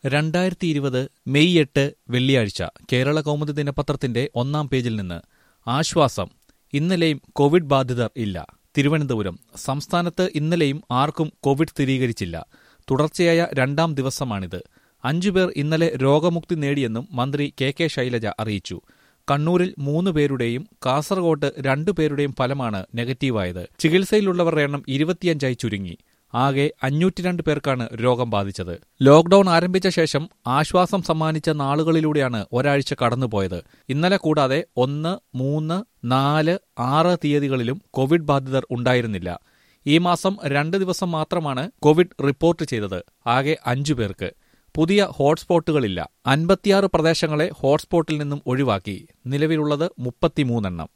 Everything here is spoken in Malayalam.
രണ്ടായിരത്തി ഇരുപത് മെയ് എട്ട് വെള്ളിയാഴ്ച കേരള കൗമുദി ദിനപത്രത്തിന്റെ ഒന്നാം പേജിൽ നിന്ന് ആശ്വാസം ഇന്നലെയും കോവിഡ് ബാധിതർ ഇല്ല തിരുവനന്തപുരം സംസ്ഥാനത്ത് ഇന്നലെയും ആർക്കും കോവിഡ് സ്ഥിരീകരിച്ചില്ല തുടർച്ചയായ രണ്ടാം ദിവസമാണിത് അഞ്ചുപേർ ഇന്നലെ രോഗമുക്തി നേടിയെന്നും മന്ത്രി കെ കെ ശൈലജ അറിയിച്ചു കണ്ണൂരിൽ മൂന്ന് പേരുടെയും കാസർകോട്ട് രണ്ടുപേരുടെയും ഫലമാണ് നെഗറ്റീവായത് ചികിത്സയിലുള്ളവരുടെ എണ്ണം ഇരുപത്തിയഞ്ചായി ചുരുങ്ങി ആകെ അഞ്ഞൂറ്റിരണ്ട് പേർക്കാണ് രോഗം ബാധിച്ചത് ലോക്ഡൌൺ ആരംഭിച്ച ശേഷം ആശ്വാസം സമ്മാനിച്ച നാളുകളിലൂടെയാണ് ഒരാഴ്ച കടന്നുപോയത് ഇന്നലെ കൂടാതെ ഒന്ന് മൂന്ന് നാല് ആറ് തീയതികളിലും കോവിഡ് ബാധിതർ ഉണ്ടായിരുന്നില്ല ഈ മാസം രണ്ട് ദിവസം മാത്രമാണ് കോവിഡ് റിപ്പോർട്ട് ചെയ്തത് ആകെ അഞ്ചു പേർക്ക് പുതിയ ഹോട്ട്സ്പോട്ടുകളില്ല അൻപത്തിയാറ് പ്രദേശങ്ങളെ ഹോട്ട്സ്പോട്ടിൽ നിന്നും ഒഴിവാക്കി നിലവിലുള്ളത് മുപ്പത്തിമൂന്നെണ്ണം